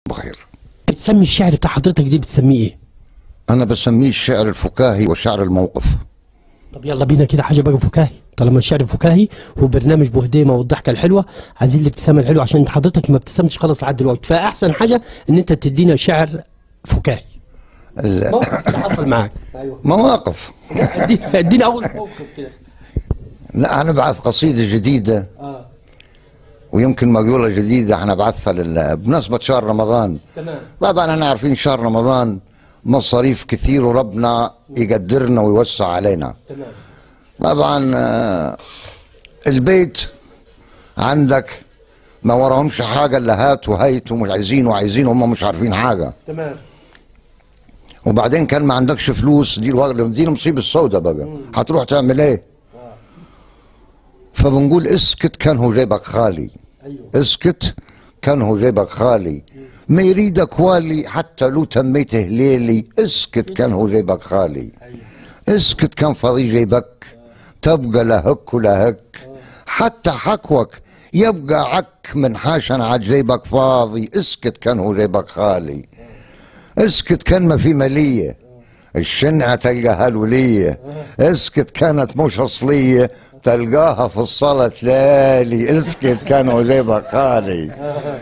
بخير بتسمي الشعر بتاع حضرتك دي بتسميه ايه انا بسميه الشعر الفكاهي وشعر الموقف طب يلا بينا كده حاجه بقى فكاهي طالما الشعر فكاهي هو برنامج بوهديمه والضحكه الحلوه عايزين الابتسامه الحلوه عشان حضرتك ما ابتسمتش خالص لحد دلوقتي فاحسن حاجه ان انت تدينا شعر فكاهي ال- موقف كده حصل معاك ايوه مواقف ادينا ادينا اول موقف كده لا انا بعث قصيده جديده اه ويمكن مقوله جديده انا بعثها لل- بمناسبه شهر رمضان تمام طبعا احنا عارفين شهر رمضان مصاريف كثير وربنا يقدرنا ويوسع علينا تمام طبعا آه، البيت عندك ما وراهمش حاجه الا هات وهيت ومش عايزين وعايزين هم مش عارفين حاجه تمام وبعدين كان ما عندكش فلوس دي الوقت دي المصيبه السوداء بقى هتروح تعمل ايه فبنقول اسكت كان هو جيبك خالي ايوه اسكت كان هو جيبك خالي ما يريدك والي حتى لو تميته ليلي اسكت كان هو جيبك خالي ايوه اسكت كان فاضي جيبك تبقى لا هك ولا هك حتى حكوك يبقى عك من حاشن عاد جيبك فاضي اسكت كان هو جيبك خالي اسكت كان ما في مالية الشنعة تلقاها الولية اسكت كانت مش أصلية تلقاها في الصلاة تلالي اسكت كان هو جيبك خالي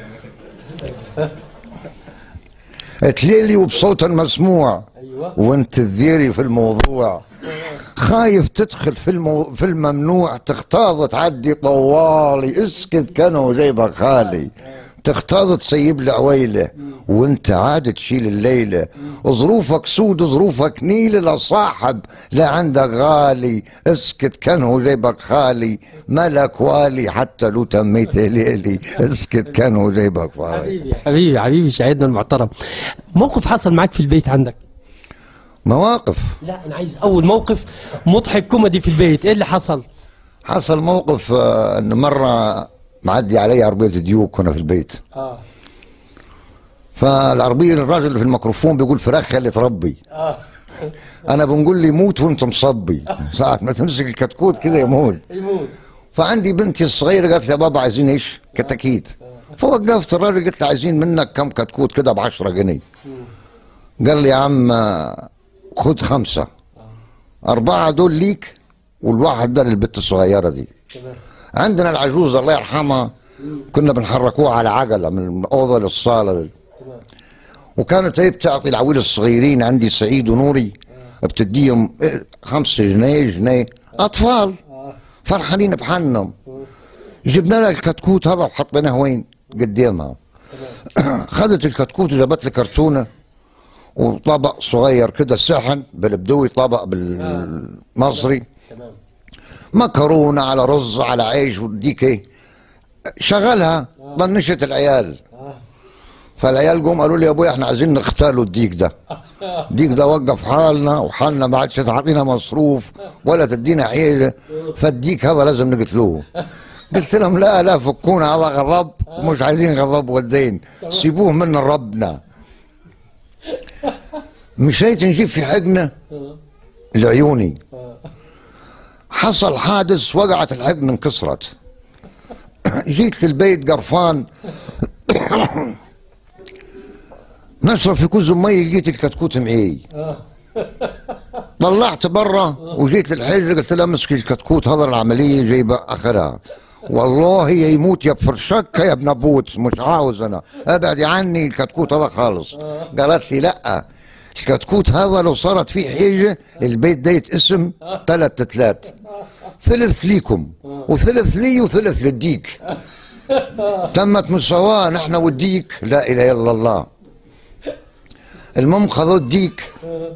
تليلي وبصوت مسموع ايوه وانت تذيري في الموضوع خايف تدخل في المو... في الممنوع تختاض تعدي طوالي اسكت كانوا جيبك خالي تختاض تسيب لي عويله وانت عاد تشيل الليله ظروفك سود ظروفك نيل لا صاحب لا عندك غالي اسكت كانوا جيبك خالي ملك والي حتى لو تميت ليلي اسكت كانوا جيبك خالي حبيبي حبيبي حبيبي شاهدنا المحترم موقف حصل معاك في البيت عندك مواقف لا انا عايز اول موقف مضحك كوميدي في البيت ايه اللي حصل حصل موقف آه، ان مره معدي علي عربيه ديوك وانا في البيت اه فالعربيه الراجل اللي في الميكروفون بيقول فراخ خلي تربي اه انا بنقول لي موت وانت مصبي ساعه ما تمسك الكتكوت كده يموت يموت فعندي بنتي الصغيره قالت لي يا بابا عايزين ايش كتاكيت فوقفت الراجل قلت له عايزين منك كم كتكوت كده ب 10 جنيه قال لي يا عم آه، خد خمسه اربعه دول ليك والواحد ده للبت الصغيره دي تمام عندنا العجوز الله يرحمها كنا بنحركوها على عجله من الاوضه للصاله تمام وكانت هي بتعطي العويل الصغيرين عندي سعيد ونوري بتديهم إيه، خمسة جنيه جنيه اطفال فرحانين بحالهم جبنا لها الكتكوت هذا وحطيناه وين قدامها خدت الكتكوت وجابت لي كرتونه وطبق صغير كده صحن بالبدوي طبق بالمصري تمام مكرونه على رز على عيش وديك ايه شغلها طنشت العيال اه فالعيال قوم قالوا لي يا ابويا احنا عايزين نختالوا الديك ده الديك ده وقف حالنا وحالنا ما عادش تعطينا مصروف ولا تدينا حيجه فالديك هذا لازم نقتلوه قلت لهم لا لا فكونا هذا غضب مش عايزين غضب والدين سيبوه من ربنا مشيت نجيب في حقنه لعيوني حصل حادث وقعت الحقنه انكسرت جيت للبيت قرفان نشرب في كوز مي لقيت الكتكوت معي طلعت برا وجيت للحجر قلت له امسك الكتكوت هذا العمليه جايبه اخرها والله يا يموت يا بفرشك يا ابن ابوت مش عاوز انا ابعدي عني الكتكوت هذا خالص قالت لي لا الكتكوت هذا لو صارت فيه حيجه البيت ده يتقسم ثلاث تلات ثلث ليكم وثلث لي وثلث للديك تمت مساواة نحن والديك لا إله إلا الله المهم خذوا الديك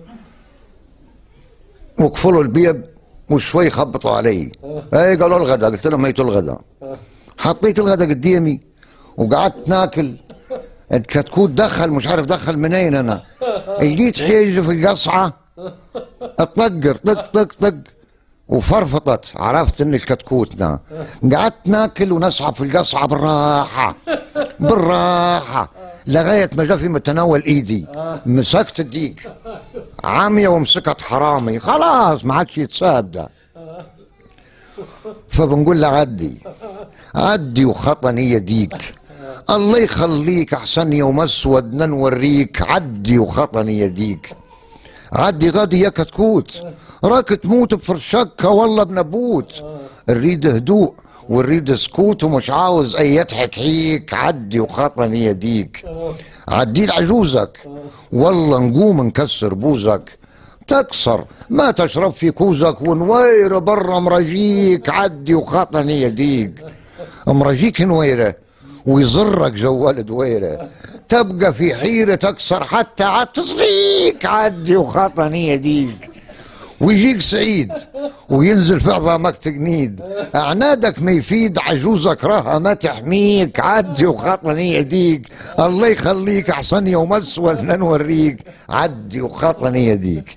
وقفلوا البيب وشوي خبطوا علي اي قالوا الغدا قلت لهم هيتوا الغدا حطيت الغدا قدامي وقعدت ناكل الكتكوت دخل مش عارف دخل منين انا لقيت حيجه في القصعه اطقر طق طق طق وفرفطت عرفت ان الكتكوت ده قعدت ناكل ونسحب في القصعه بالراحه بالراحه لغايه ما جا في متناول ايدي مسكت الديك عاميه ومسكت حرامي خلاص ما عادش يتساب ده فبنقول له عدي عدي وخطني يديك الله يخليك احسن يوم اسود نوريك عدي وخطني يديك عدي غادي يا كتكوت راك تموت بفرشكة والله بنبوت نريد هدوء ونريد سكوت ومش عاوز اي يضحك هيك عدي وخطني يديك عدي لعجوزك والله نقوم نكسر بوزك تكسر ما تشرب في كوزك ونوير برا مراجيك عدي وخطني يديك مراجيك نويره ويزرك جوال دويره تبقى في حيرة تكسر حتى عتصفيك عدي وخطني يديك ويجيك سعيد وينزل في عظامك تقنيد اعنادك ما يفيد عجوزك راها ما تحميك عدي وخطني يديك الله يخليك احسن يوم اسود نوريك عدي وخطني يديك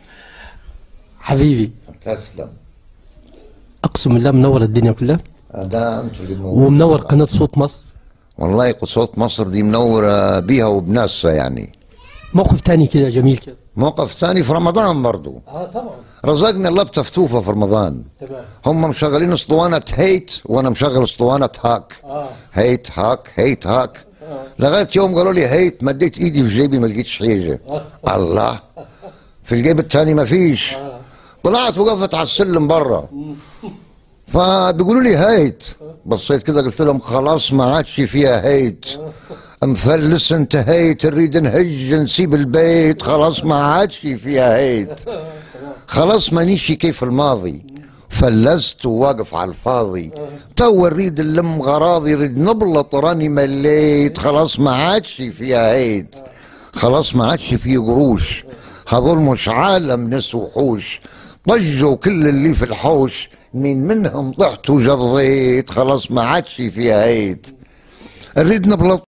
حبيبي تسلم اقسم بالله منور الدنيا كلها ده انتوا اللي ومنور قناه صوت مصر والله صوت مصر دي منورة بيها وبناسها يعني موقف تاني كده جميل كده موقف ثاني في رمضان برضو اه طبعا رزقني الله بتفتوفة في رمضان تمام هم مشغلين اسطوانة هيت وانا مشغل اسطوانة هاك اه هيت هاك هيت هاك لغاية يوم قالوا لي هيت مديت ايدي في جيبي ما لقيتش حاجة الله في الجيب الثاني ما فيش طلعت وقفت على السلم برا فبيقولوا لي هيت بصيت كده قلت لهم خلاص ما عادش فيها هيت مفلس انتهيت نريد نهج نسيب البيت خلاص ما عادش فيها هيت خلاص مانيش كيف الماضي فلست وواقف على الفاضي تو نريد نلم غراضي نريد نبلط راني مليت خلاص ما عادش فيها هيت خلاص ما عادش فيه قروش هذول مش عالم ناس وحوش طجوا كل اللي في الحوش مين منهم طحت وجضيت خلاص ما عادش فيها هيت نريد نبلط